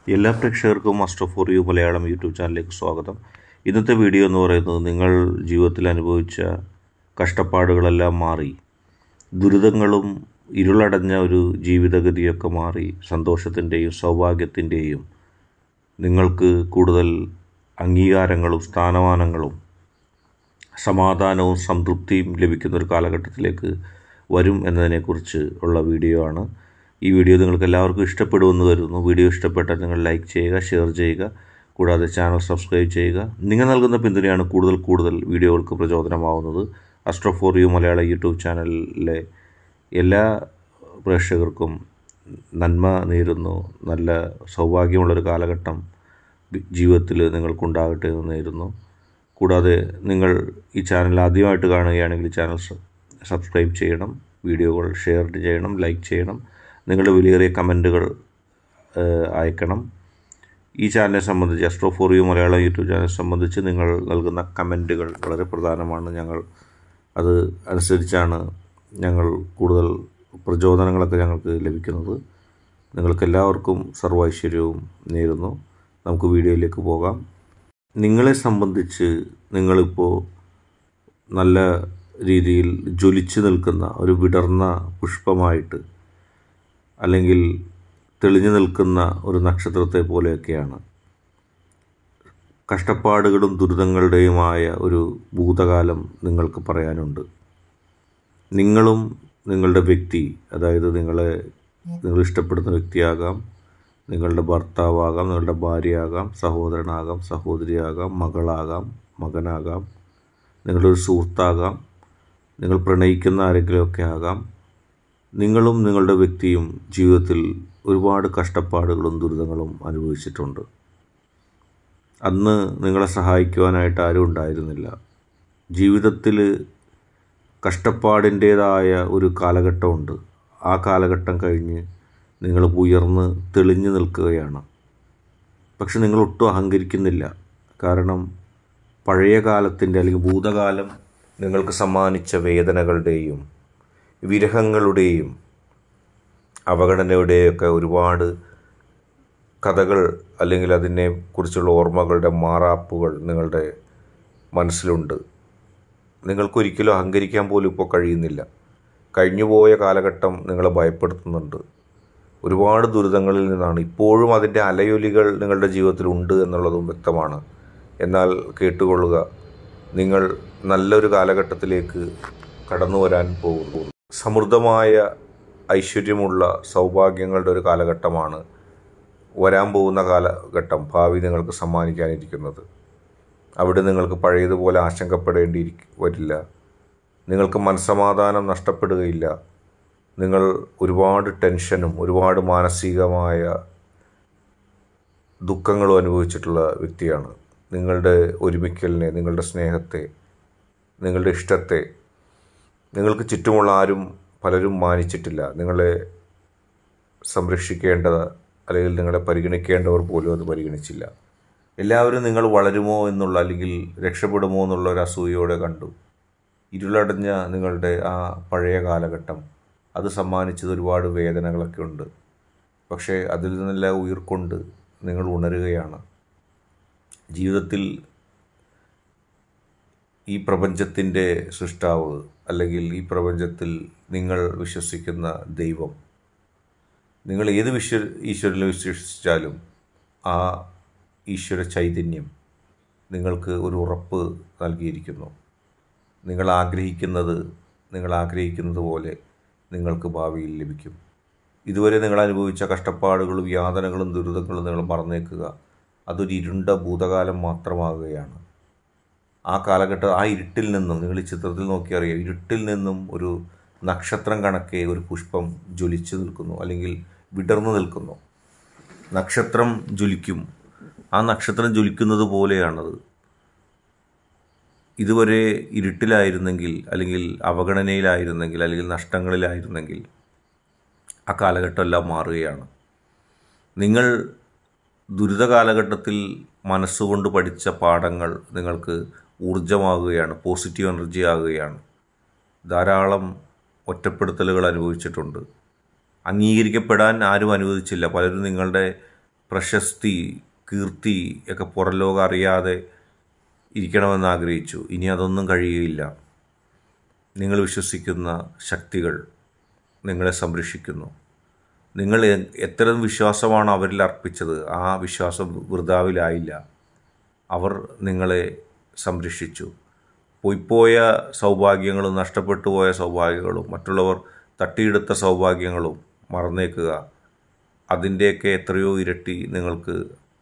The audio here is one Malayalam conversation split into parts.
എല്ലാ പ്രേക്ഷകർക്കും master for you Malayalam YouTube ചാനലിലേക്ക് സ്വാഗതം ഇന്നത്തെ വീഡിയോ എന്ന് പറയുന്നത് നിങ്ങൾ ജീവിതത്തിൽ അനുഭവിച്ച കഷ്ടപ്പാടുകളെല്ലാം മാറി ദുരിതങ്ങളും ഇരുളടഞ്ഞ ഒരു ജീവിതഗതിയൊക്കെ മാറി സന്തോഷത്തിൻ്റെയും സൗഭാഗ്യത്തിൻ്റെയും നിങ്ങൾക്ക് കൂടുതൽ അംഗീകാരങ്ങളും സ്ഥാനമാനങ്ങളും സമാധാനവും സംതൃപ്തിയും ലഭിക്കുന്ന ഒരു കാലഘട്ടത്തിലേക്ക് വരും എന്നതിനെക്കുറിച്ച് ഉള്ള വീഡിയോ ആണ് ഈ വീഡിയോ നിങ്ങൾക്ക് എല്ലാവർക്കും ഇഷ്ടപ്പെടുമെന്ന് കരുതുന്നു വീഡിയോ ഇഷ്ടപ്പെട്ടാൽ നിങ്ങൾ ലൈക്ക് ചെയ്യുക ഷെയർ ചെയ്യുക കൂടാതെ ചാനൽ സബ്സ്ക്രൈബ് ചെയ്യുക നിങ്ങൾ നൽകുന്ന പിന്തുണയാണ് കൂടുതൽ കൂടുതൽ വീഡിയോകൾക്ക് പ്രചോദനമാവുന്നത് astro for you Malayala YouTube ചാനലിലെ എല്ലാ പ്രേക്ഷകർക്കും നന്മ നേരുന്നു നല്ല സൗഭാഗ്യമുള്ളൊരു കാലഘട്ടം ബി- ജീവിതത്തിൽ നിങ്ങൾക്കുണ്ടാകട്ടെ എന്ന് നേരുന്നു കൂടാതെ നിങ്ങൾ ഈ ചാനൽ ആദ്യമായിട്ട് കാണുകയാണെങ്കിൽ ഈ ചാനൽ സ- സബ്സ്ക്രൈബ് ചെയ്യണം വീഡിയോകൾ ഷെയർ ചെയ്യണം ലൈക്ക് ചെയ്യണം നിങ്ങളുടെ വിലയേറിയ കമൻറ്റുകൾ അയക്കണം ഈ ചാനലിനെ സംബന്ധിച്ച് astro for you Malayalam YouTube channel സംബന്ധിച്ച് നിങ്ങൾ നൽകുന്ന കമൻറ്റുകൾ വളരെ പ്രധാനമാണ് ഞങ്ങൾ അത് അനുസരിച്ചാണ് ഞങ്ങൾ കൂടുതൽ പ്രചോദനങ്ങളൊക്കെ ഞങ്ങൾക്ക് ലഭിക്കുന്നത് നിങ്ങൾക്ക് എല്ലാവർക്കും സർവൈശ്വര്യവും നേരുന്നു നമുക്ക് വീഡിയോയിലേക്ക് പോകാം നിങ്ങളെ സംബന്ധിച്ച് നിങ്ങളിപ്പോൾ നല്ല രീതിയിൽ ജ്വലിച്ചു നിൽക്കുന്ന ഒരു വിടർന്ന പുഷ്പമായിട്ട് അല്ലെങ്കിൽ തെളിഞ്ഞു നിൽക്കുന്ന ഒരു നക്ഷത്രത്തെ പോലെയൊക്കെയാണ് കഷ്ടപ്പാടുകളും ദുരിതങ്ങളുടെയുമായ ഒരു ഭൂതകാലം നിങ്ങൾക്ക് പറയാനുണ്ട് നിങ്ങളും നിങ്ങളുടെ വ്യക്തി അതായത് നിങ്ങളെ നിങ്ങൾ ഇഷ്ടപ്പെടുന്ന വ്യക്തിയാകാം നിങ്ങളുടെ ഭർത്താവാകാം നിങ്ങളുടെ ഭാര്യയാകാം സഹോദരനാകാം സഹോദരിയാകാം മകളാകാം മകനാകാം നിങ്ങളുടെ ഒരു സുഹൃത്താകാം നിങ്ങൾ പ്രണയിക്കുന്ന ആരെങ്കിലുമൊക്കെ ആകാം നിങ്ങളും നിങ്ങളുടെ വ്യക്തിയും ജീവിതത്തിൽ ഒരുപാട് കഷ്ടപ്പാടുകളും ദുരിതങ്ങളും അനുഭവിച്ചിട്ടുണ്ട് അന്ന് നിങ്ങളെ സഹായിക്കുവാനായിട്ട് ആരും ഉണ്ടായിരുന്നില്ല ജീവിതത്തിൽ കഷ്ടപ്പാടിൻ്റേതായ ഒരു കാലഘട്ടമുണ്ട് ആ കാലഘട്ടം കഴിഞ്ഞ് നിങ്ങൾ ഉയർന്ന് തെളിഞ്ഞു നിൽക്കുകയാണ് പക്ഷെ നിങ്ങൾ ഒട്ടും അഹങ്കരിക്കുന്നില്ല കാരണം പഴയ കാലത്തിൻ്റെ അല്ലെങ്കിൽ ഭൂതകാലം നിങ്ങൾക്ക് സമ്മാനിച്ച വേദനകളുടെയും വിരഹങ്ങളുടെയും അവഗണനയുടെയൊക്കെ ഒരുപാട് കഥകൾ അല്ലെങ്കിൽ അതിനെ കുറിച്ചുള്ള ഓർമ്മകളുടെ മാറാപ്പുകൾ നിങ്ങളുടെ മനസ്സിലുണ്ട് നിങ്ങൾക്കൊരിക്കലും അഹങ്കരിക്കാൻ പോലും ഇപ്പോൾ കഴിയുന്നില്ല കഴിഞ്ഞുപോയ കാലഘട്ടം നിങ്ങളെ ഭയപ്പെടുത്തുന്നുണ്ട് ഒരുപാട് ദുരിതങ്ങളിൽ നിന്നാണ് ഇപ്പോഴും അതിൻ്റെ അലയൊലികൾ നിങ്ങളുടെ ജീവിതത്തിൽ ഉണ്ട് എന്നുള്ളതും വ്യക്തമാണ് എന്നാൽ കേട്ടുകൊള്ളുക നിങ്ങൾ നല്ലൊരു കാലഘട്ടത്തിലേക്ക് കടന്നു വരാൻ പോകുന്നു സമൃദ്ധമായ ഐശ്വര്യമുള്ള സൗഭാഗ്യങ്ങളുടെ ഒരു കാലഘട്ടമാണ് വരാൻ പോകുന്ന കാലഘട്ടം ഭാവി നിങ്ങൾക്ക് സമ്മാനിക്കാനിരിക്കുന്നത് അവിടെ നിങ്ങൾക്ക് പഴയതുപോലെ ആശങ്കപ്പെടേണ്ടി വരില്ല നിങ്ങൾക്ക് മനസ്സമാധാനം നഷ്ടപ്പെടുകയില്ല നിങ്ങൾ ഒരുപാട് ടെൻഷനും ഒരുപാട് മാനസികമായ ദുഃഖങ്ങളും അനുഭവിച്ചിട്ടുള്ള വ്യക്തിയാണ് നിങ്ങളുടെ ഒരുമിക്കലിനെ നിങ്ങളുടെ സ്നേഹത്തെ നിങ്ങളുടെ ഇഷ്ടത്തെ നിങ്ങൾക്ക് ചുറ്റുമുള്ള ആരും പലരും മാനിച്ചിട്ടില്ല നിങ്ങളെ സംരക്ഷിക്കേണ്ടത് അല്ലെങ്കിൽ നിങ്ങളെ പരിഗണിക്കേണ്ടവർ പോലും അത് പരിഗണിച്ചില്ല എല്ലാവരും നിങ്ങൾ വളരുമോ എന്നുള്ള അല്ലെങ്കിൽ രക്ഷപ്പെടുമോ എന്നുള്ള ഒരു അസൂയയോടെ കണ്ടു ഇരുളടഞ്ഞ നിങ്ങളുടെ ആ പഴയ കാലഘട്ടം അത് സമ്മാനിച്ചത് ഒരുപാട് വേദനകളൊക്കെ ഉണ്ട് പക്ഷേ അതിൽ നിന്നെല്ലാം ഉയർക്കൊണ്ട് നിങ്ങൾ ഉണരുകയാണ് ജീവിതത്തിൽ ഈ പ്രപഞ്ചത്തിൻ്റെ സൃഷ്ടാവ് അല്ലെങ്കിൽ ഈ പ്രപഞ്ചത്തിൽ നിങ്ങൾ വിശ്വസിക്കുന്ന ദൈവം നിങ്ങൾ ഏത് വിശ്വ ഈശ്വരനിൽ വിശ്വസിച്ചാലും ആ ഈശ്വര ചൈതന്യം നിങ്ങൾക്ക് ഒരു ഉറപ്പ് നൽകിയിരിക്കുന്നു നിങ്ങൾ ആഗ്രഹിക്കുന്നത് നിങ്ങൾ ആഗ്രഹിക്കുന്നത് പോലെ നിങ്ങൾക്ക് ഭാവിയിൽ ലഭിക്കും ഇതുവരെ നിങ്ങൾ അനുഭവിച്ച കഷ്ടപ്പാടുകളും യാതനകളും ദുരിതങ്ങളും നിങ്ങൾ മറന്നേക്കുക അതൊരു ഇരുണ്ട ഭൂതകാലം മാത്രമാകുകയാണ് ആ കാലഘട്ടം ആ ഇരുട്ടിൽ നിന്നും നിങ്ങൾ ഈ ചിത്രത്തിൽ നോക്കി അറിയാം ഇരുട്ടിൽ നിന്നും ഒരു നക്ഷത്രം കണക്കെ ഒരു പുഷ്പം ജ്വലിച്ചു നിൽക്കുന്നു അല്ലെങ്കിൽ വിടർന്നു നിൽക്കുന്നു നക്ഷത്രം ജ്വലിക്കും ആ നക്ഷത്രം ജ്വലിക്കുന്നത് പോലെയാണത് ഇതുവരെ ഇരുട്ടിലായിരുന്നെങ്കിൽ അല്ലെങ്കിൽ അവഗണനയിലായിരുന്നെങ്കിൽ അല്ലെങ്കിൽ നഷ്ടങ്ങളിലായിരുന്നെങ്കിൽ ആ കാലഘട്ടം എല്ലാം മാറുകയാണ് നിങ്ങൾ ദുരിത കാലഘട്ടത്തിൽ മനസ്സുകൊണ്ട് പഠിച്ച പാഠങ്ങൾ നിങ്ങൾക്ക് ഊർജമാകുകയാണ് പോസിറ്റീവ് എനർജി ആകുകയാണ് ധാരാളം ഒറ്റപ്പെടുത്തലുകൾ അനുഭവിച്ചിട്ടുണ്ട് അംഗീകരിക്കപ്പെടാൻ ആരും അനുവദിച്ചില്ല പലരും നിങ്ങളുടെ പ്രശസ്തി കീർത്തി ഒക്കെ പുറം ലോകം അറിയാതെ ഇരിക്കണമെന്ന് ആഗ്രഹിച്ചു ഇനി അതൊന്നും കഴിയുകയില്ല നിങ്ങൾ വിശ്വസിക്കുന്ന ശക്തികൾ നിങ്ങളെ സംരക്ഷിക്കുന്നു നിങ്ങൾ എ- എത്ര വിശ്വാസമാണ് അവരിൽ അർപ്പിച്ചത് ആ വിശ്വാസം വൃതാവിലായില്ല അവർ നിങ്ങളെ സംരക്ഷിച്ചു പോയിപ്പോയ സൗഭാഗ്യങ്ങളും നഷ്ടപ്പെട്ടു പോയ സൗഭാഗ്യങ്ങളും മറ്റുള്ളവർ തട്ടിയെടുത്ത സൗഭാഗ്യങ്ങളും മറന്നേക്കുക അതിൻ്റെയൊക്കെ എത്രയോ ഇരട്ടി നിങ്ങൾക്ക്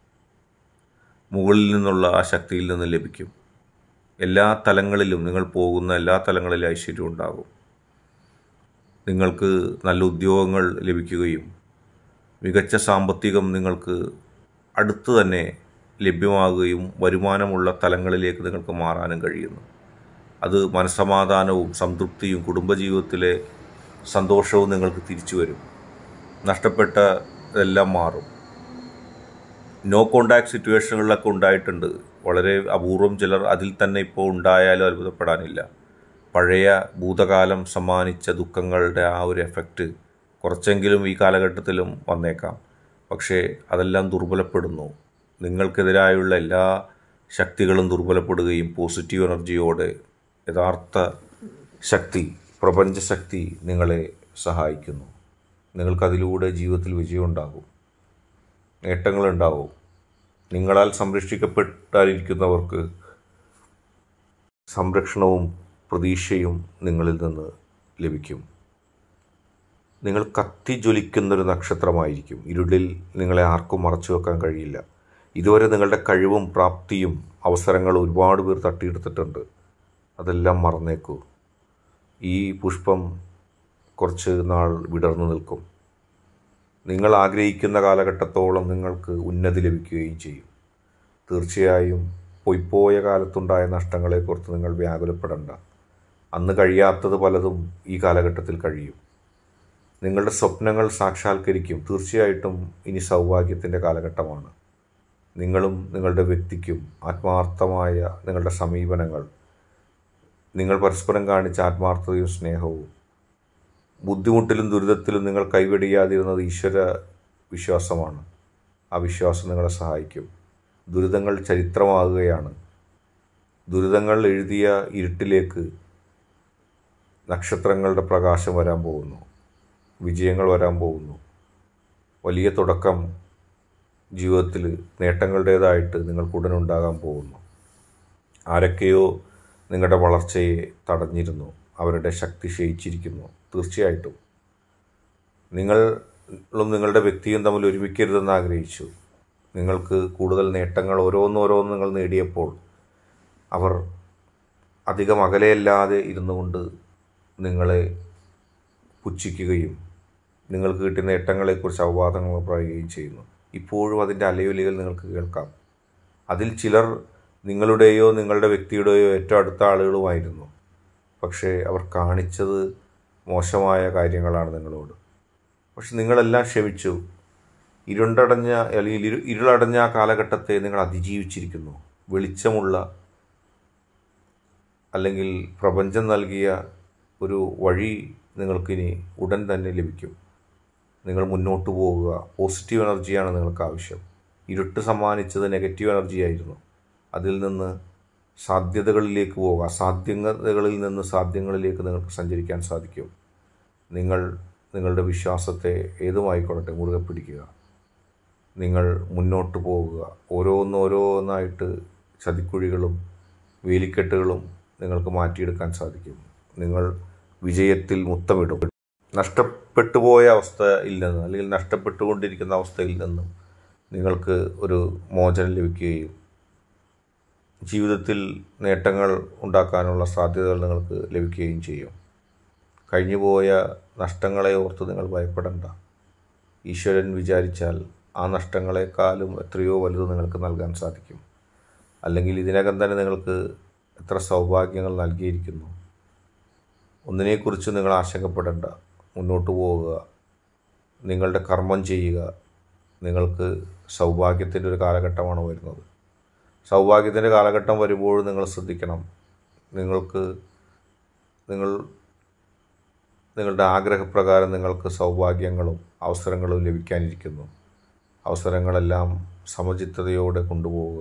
മുകളിൽ നിന്നുള്ള ആ ശക്തിയിൽ നിന്ന് ലഭിക്കും എല്ലാ തലങ്ങളിലും നിങ്ങൾ പോകുന്ന എല്ലാ തലങ്ങളിലും ഐശ്വര്യം ഉണ്ടാകും നിങ്ങൾക്ക് നല്ല ഉദ്യോഗങ്ങൾ ലഭിക്കുകയും മികച്ച സാമ്പത്തികം നിങ്ങൾക്ക് അടുത്ത് തന്നെ ലഭ്യമാകുകയും വരുമാനമുള്ള തലങ്ങളിലേക്ക് നിങ്ങൾക്ക് മാറാനും കഴിയുന്നു അത് മനസ്സമാധാനവും സംതൃപ്തിയും കുടുംബജീവിതത്തിലെ സന്തോഷവും നിങ്ങൾക്ക് തിരിച്ചു വരും നഷ്ടപ്പെട്ട ഇതെല്ലാം മാറും നോ കോണ്ടാക്ട് സിറ്റുവേഷനുകളിലൊക്കെ ഉണ്ടായിട്ടുണ്ട് വളരെ അപൂർവം ചിലർ അതിൽ തന്നെ ഇപ്പോൾ ഉണ്ടായാലും അത്ഭുതപ്പെടാനില്ല പഴയ ഭൂതകാലം സമ്മാനിച്ച ദുഃഖങ്ങളുടെ ആ ഒരു എഫക്റ്റ് കുറച്ചെങ്കിലും ഈ കാലഘട്ടത്തിലും വന്നേക്കാം പക്ഷേ അതെല്ലാം ദുർബലപ്പെടുന്നു നിങ്ങൾക്കെതിരായുള്ള എല്ലാ ശക്തികളും ദുർബലപ്പെടുകയും പോസിറ്റീവ് എനർജിയോടെ യഥാർത്ഥ ശക്തി പ്രപഞ്ചശക്തി നിങ്ങളെ സഹായിക്കുന്നു നിങ്ങൾക്കതിലൂടെ ജീവിതത്തിൽ വിജയമുണ്ടാകും നേട്ടങ്ങളുണ്ടാവും നിങ്ങളാൽ സംരക്ഷിക്കപ്പെട്ടായിരിക്കുന്നവർക്ക് സംരക്ഷണവും പ്രതീക്ഷയും നിങ്ങളിൽ നിന്ന് ലഭിക്കും നിങ്ങൾ കത്തിജ്വലിക്കുന്നൊരു നക്ഷത്രമായിരിക്കും ഇരുളിൽ നിങ്ങളെ ആർക്കും മറച്ചു വെക്കാൻ കഴിയില്ല ഇതുവരെ നിങ്ങളുടെ കഴിവും പ്രാപ്തിയും അവസരങ്ങളും ഒരുപാട് പേർ തട്ടിയെടുത്തിട്ടുണ്ട് അതെല്ലാം മറന്നേക്കൂ ഈ പുഷ്പം കുറച്ച് നാൾ വിടർന്നു നിൽക്കും നിങ്ങൾ ആഗ്രഹിക്കുന്ന കാലഘട്ടത്തോളം നിങ്ങൾക്ക് ഉന്നതി ലഭിക്കുകയും ചെയ്യും തീർച്ചയായും പൊയ്പോയ കാലത്തുണ്ടായ നഷ്ടങ്ങളെക്കുറിച്ച് നിങ്ങൾ വ്യാകുലപ്പെടണ്ട അന്ന് കഴിയാത്തത് പലതും ഈ കാലഘട്ടത്തിൽ കഴിയും നിങ്ങളുടെ സ്വപ്നങ്ങൾ സാക്ഷാത്കരിക്കും തീർച്ചയായിട്ടും ഇനി സൗഭാഗ്യത്തിൻ്റെ കാലഘട്ടമാണ് നിങ്ങളും നിങ്ങളുടെ വ്യക്തിക്കും ആത്മാർത്ഥമായ നിങ്ങളുടെ സമീപനങ്ങൾ നിങ്ങൾ പരസ്പരം കാണിച്ച ആത്മാർത്ഥതയും സ്നേഹവും ബുദ്ധിമുട്ടിലും ദുരിതത്തിലും നിങ്ങൾ കൈവെടിയാതിരുന്നത് ഈശ്വര വിശ്വാസമാണ് ആ വിശ്വാസം നിങ്ങളെ സഹായിക്കും ദുരിതങ്ങൾ ചരിത്രമാകുകയാണ് ദുരിതങ്ങൾ എഴുതിയ ഇരുട്ടിലേക്ക് നക്ഷത്രങ്ങളുടെ പ്രകാശം വരാൻ പോകുന്നു വിജയങ്ങൾ വരാൻ പോകുന്നു വലിയ തുടക്കം ജീവിതത്തിൽ നേട്ടങ്ങളുടേതായിട്ട് നിങ്ങൾക്കുടനുണ്ടാകാൻ പോകുന്നു ആരൊക്കെയോ നിങ്ങളുടെ വളർച്ചയെ തടഞ്ഞിരുന്നു അവരുടെ ശക്തി ക്ഷയിച്ചിരിക്കുന്നു തീർച്ചയായിട്ടും നിങ്ങളും നിങ്ങളുടെ വ്യക്തിയും തമ്മിൽ ഒരുമിക്കരുതെന്ന് ആഗ്രഹിച്ചു നിങ്ങൾക്ക് കൂടുതൽ നേട്ടങ്ങൾ ഓരോന്നോരോന്ന് നിങ്ങൾ നേടിയപ്പോൾ അവർ അധികം അകലെയല്ലാതെ ഇരുന്നു കൊണ്ട് നിങ്ങളെ പുച്ഛിക്കുകയും നിങ്ങൾക്ക് കിട്ടിയ നേട്ടങ്ങളെക്കുറിച്ച് അപവാദങ്ങൾ പറയുകയും ചെയ്യുന്നു ഇപ്പോഴും അതിൻ്റെ അലയൊലികൾ നിങ്ങൾക്ക് കേൾക്കാം അതിൽ ചിലർ നിങ്ങളുടെയോ നിങ്ങളുടെ വ്യക്തിയുടെയോ ഏറ്റവും അടുത്ത ആളുകളുമായിരുന്നു പക്ഷേ അവർ കാണിച്ചത് മോശമായ കാര്യങ്ങളാണ് നിങ്ങളോട് പക്ഷെ നിങ്ങളെല്ലാം ക്ഷമിച്ചു ഇരുണ്ടടഞ്ഞ അല്ലെങ്കിൽ ഇരു ഇരുളടഞ്ഞ ആ കാലഘട്ടത്തെ നിങ്ങൾ അതിജീവിച്ചിരിക്കുന്നു വെളിച്ചമുള്ള അല്ലെങ്കിൽ പ്രപഞ്ചം നൽകിയ ഒരു വഴി നിങ്ങൾക്കിനി ഉടൻ തന്നെ ലഭിക്കും നിങ്ങൾ മുന്നോട്ട് പോവുക പോസിറ്റീവ് എനർജിയാണ് നിങ്ങൾക്ക് ആവശ്യം ഇരുട്ട് സമ്മാനിച്ചത് നെഗറ്റീവ് എനർജി ആയിരുന്നു അതിൽ നിന്ന് സാധ്യതകളിലേക്ക് പോവുക അസാധ്യതകളിൽ നിന്ന് സാധ്യങ്ങളിലേക്ക് നിങ്ങൾക്ക് സഞ്ചരിക്കാൻ സാധിക്കും നിങ്ങൾ നിങ്ങളുടെ വിശ്വാസത്തെ ഏതുമായിക്കൊള്ളട്ടെ മുറുകെ പിടിക്കുക നിങ്ങൾ മുന്നോട്ട് പോവുക ഓരോന്നോരോന്നായിട്ട് ചതിക്കുഴികളും വേലിക്കെട്ടുകളും നിങ്ങൾക്ക് മാറ്റിയെടുക്കാൻ സാധിക്കും നിങ്ങൾ വിജയത്തിൽ മുത്തമിടും നഷ്ടപ്പെട്ടു പോയ അവസ്ഥയിൽ നിന്ന് അല്ലെങ്കിൽ നഷ്ടപ്പെട്ടുകൊണ്ടിരിക്കുന്ന അവസ്ഥയിൽ നിന്നും നിങ്ങൾക്ക് ഒരു മോചനം ലഭിക്കുകയും ജീവിതത്തിൽ നേട്ടങ്ങൾ ഉണ്ടാക്കാനുള്ള സാധ്യതകൾ നിങ്ങൾക്ക് ലഭിക്കുകയും ചെയ്യും കഴിഞ്ഞുപോയ നഷ്ടങ്ങളെ ഓർത്ത് നിങ്ങൾ ഭയപ്പെടണ്ട ഈശ്വരൻ വിചാരിച്ചാൽ ആ നഷ്ടങ്ങളെക്കാളും എത്രയോ വലുത് നിങ്ങൾക്ക് നൽകാൻ സാധിക്കും അല്ലെങ്കിൽ ഇതിനകം തന്നെ നിങ്ങൾക്ക് എത്ര സൗഭാഗ്യങ്ങൾ നൽകിയിരിക്കുന്നു ഒന്നിനെക്കുറിച്ച് നിങ്ങൾ ആശങ്കപ്പെടേണ്ട മുന്നോട്ട് പോവുക നിങ്ങളുടെ കർമ്മം ചെയ്യുക നിങ്ങൾക്ക് സൗഭാഗ്യത്തിൻ്റെ ഒരു കാലഘട്ടമാണ് വരുന്നത് സൗഭാഗ്യത്തിൻ്റെ കാലഘട്ടം വരുമ്പോൾ നിങ്ങൾ ശ്രദ്ധിക്കണം നിങ്ങൾക്ക് നിങ്ങൾ നിങ്ങളുടെ ആഗ്രഹപ്രകാരം നിങ്ങൾക്ക് സൗഭാഗ്യങ്ങളും അവസരങ്ങളും ലഭിക്കാനിരിക്കുന്നു അവസരങ്ങളെല്ലാം സമചിത്തതയോടെ കൊണ്ടുപോവുക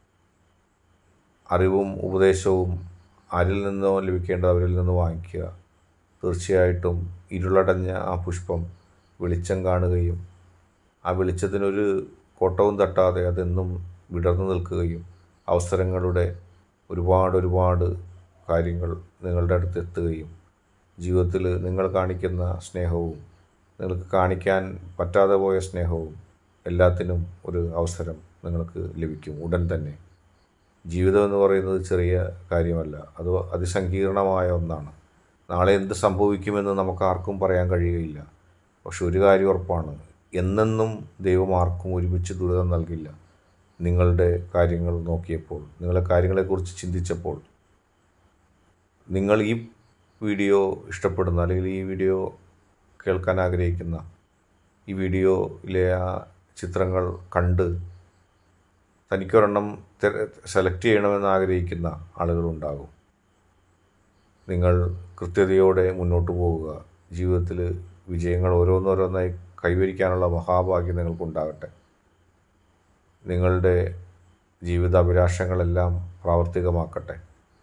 അറിവും ഉപദേശവും ആരിൽ നിന്നോ ലഭിക്കേണ്ടത് അവരിൽ നിന്ന് വാങ്ങിക്കുക തീർച്ചയായിട്ടും ഇരുളടഞ്ഞ ആ പുഷ്പം വെളിച്ചം കാണുകയും ആ വെളിച്ചത്തിനൊരു കോട്ടവും തട്ടാതെ അതെന്നും വിടർന്നു നിൽക്കുകയും അവസരങ്ങളുടെ ഒരുപാട് ഒരുപാട് കാര്യങ്ങൾ നിങ്ങളുടെ അടുത്ത് എത്തുകയും ജീവിതത്തിൽ നിങ്ങൾ കാണിക്കുന്ന സ്നേഹവും നിങ്ങൾക്ക് കാണിക്കാൻ പറ്റാതെ പോയ സ്നേഹവും എല്ലാത്തിനും ഒരു അവസരം നിങ്ങൾക്ക് ലഭിക്കും ഉടൻ തന്നെ ജീവിതം എന്ന് പറയുന്നത് ചെറിയ കാര്യമല്ല അത് അതിസങ്കീർണമായ ഒന്നാണ് നാളെ എന്ത് സംഭവിക്കുമെന്ന് നമുക്ക് ആർക്കും പറയാൻ കഴിയുകയില്ല പക്ഷെ ഒരു കാര്യം ഉറപ്പാണ് എന്നെന്നും ദൈവം ആർക്കും ഒരുമിച്ച് ദുരിതം നൽകില്ല നിങ്ങളുടെ കാര്യങ്ങൾ നോക്കിയപ്പോൾ നിങ്ങളുടെ കാര്യങ്ങളെക്കുറിച്ച് ചിന്തിച്ചപ്പോൾ നിങ്ങൾ ഈ വീഡിയോ ഇഷ്ടപ്പെടുന്ന അല്ലെങ്കിൽ ഈ വീഡിയോ കേൾക്കാൻ ആഗ്രഹിക്കുന്ന ഈ വീഡിയോയിലെ ആ ചിത്രങ്ങൾ കണ്ട് തനിക്കൊരെണ്ണം സെലക്ട് ചെയ്യണമെന്ന് ആഗ്രഹിക്കുന്ന ആളുകളുണ്ടാകും നിങ്ങൾ കൃത്യതയോടെ മുന്നോട്ട് പോവുക ജീവിതത്തിൽ വിജയങ്ങൾ ഓരോന്നോരോന്നായി കൈവരിക്കാനുള്ള മഹാഭാഗ്യം നിങ്ങൾക്കുണ്ടാകട്ടെ നിങ്ങളുടെ ജീവിത അഭിലാഷങ്ങളെല്ലാം പ്രാവർത്തികമാക്കട്ടെ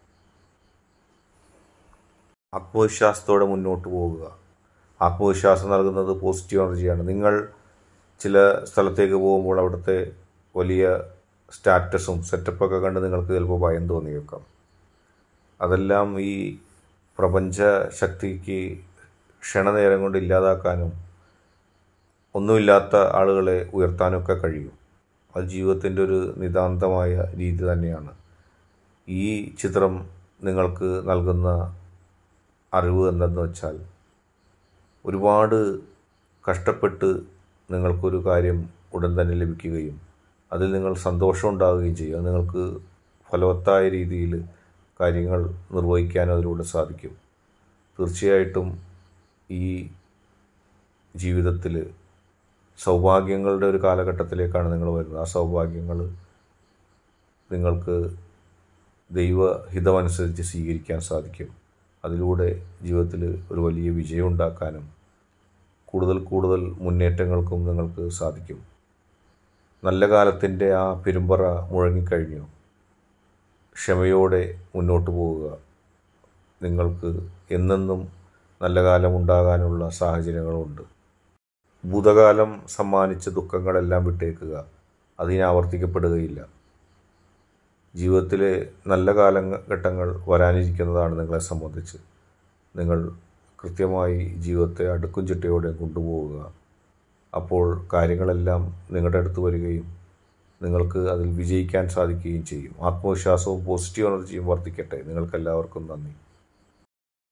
ആത്മവിശ്വാസത്തോടെ മുന്നോട്ട് പോവുക ആത്മവിശ്വാസം നൽകുന്നത് പോസിറ്റീവ് എനർജിയാണ് നിങ്ങൾ ചില സ്ഥലത്തേക്ക് പോകുമ്പോൾ അവിടുത്തെ വലിയ സ്റ്റാറ്റസും സെറ്റപ്പൊക്കെ കണ്ട് നിങ്ങൾക്ക് ചിലപ്പോൾ ഭയം തോന്നിയേക്കാം അതെല്ലാം ഈ പ്രപഞ്ച ശക്തിക്ക് ക്ഷണനേരം കൊണ്ട് ഇല്ലാതാക്കാനും ഒന്നുമില്ലാത്ത ആളുകളെ ഉയർത്താനൊക്കെ കഴിയും അത് ജീവിതത്തിൻ്റെ ഒരു നിതാന്തമായ രീതി തന്നെയാണ് ഈ ചിത്രം നിങ്ങൾക്ക് നൽകുന്ന അറിവ് എന്തെന്ന് വെച്ചാൽ ഒരുപാട് കഷ്ടപ്പെട്ട് നിങ്ങൾക്കൊരു കാര്യം ഉടൻ തന്നെ ലഭിക്കുകയും അതിൽ നിങ്ങൾ സന്തോഷം ഉണ്ടാവുകയും ചെയ്യും അത് നിങ്ങൾക്ക് ഫലവത്തായ രീതിയിൽ കാര്യങ്ങൾ നിർവഹിക്കാൻ അതിലൂടെ സാധിക്കും തീർച്ചയായിട്ടും ഈ ജീവിതത്തിൽ സൗഭാഗ്യങ്ങളുടെ ഒരു കാലഘട്ടത്തിലേക്കാണ് നിങ്ങൾ വരുന്നത് ആ സൗഭാഗ്യങ്ങൾ നിങ്ങൾക്ക് ദൈവഹിതമനുസരിച്ച് സ്വീകരിക്കാൻ സാധിക്കും അതിലൂടെ ജീവിതത്തിൽ ഒരു വലിയ വിജയം ഉണ്ടാക്കാനും കൂടുതൽ കൂടുതൽ മുന്നേറ്റങ്ങൾക്കും നിങ്ങൾക്ക് സാധിക്കും നല്ല കാലത്തിൻ്റെ ആ പെരുമ്പറ മുഴങ്ങിക്കഴിഞ്ഞു ക്ഷമയോടെ മുന്നോട്ട് പോവുക നിങ്ങൾക്ക് എന്നെന്നും നല്ല കാലം ഉണ്ടാകാനുള്ള സാഹചര്യങ്ങളുണ്ട് ഭൂതകാലം സമ്മാനിച്ച ദുഃഖങ്ങളെല്ലാം വിട്ടേക്കുക അതിനെ ആവർത്തിക്കപ്പെടുകയില്ല ജീവിതത്തിലെ നല്ല കാലഘട്ടങ്ങൾ വരാനിരിക്കുന്നതാണ് നിങ്ങളെ സംബന്ധിച്ച് നിങ്ങൾ കൃത്യമായി ജീവിതത്തെ അടുക്കും ചിട്ടയോടെ കൊണ്ടുപോവുക അപ്പോൾ കാര്യങ്ങളെല്ലാം നിങ്ങളുടെ അടുത്ത് വരികയും നിങ്ങൾക്ക് അതിൽ വിജയിക്കാൻ സാധിക്കുകയും ചെയ്യും ആത്മവിശ്വാസവും പോസിറ്റീവ് എനർജിയും വർദ്ധിക്കട്ടെ നിങ്ങൾക്കെല്ലാവർക്കും നന്ദി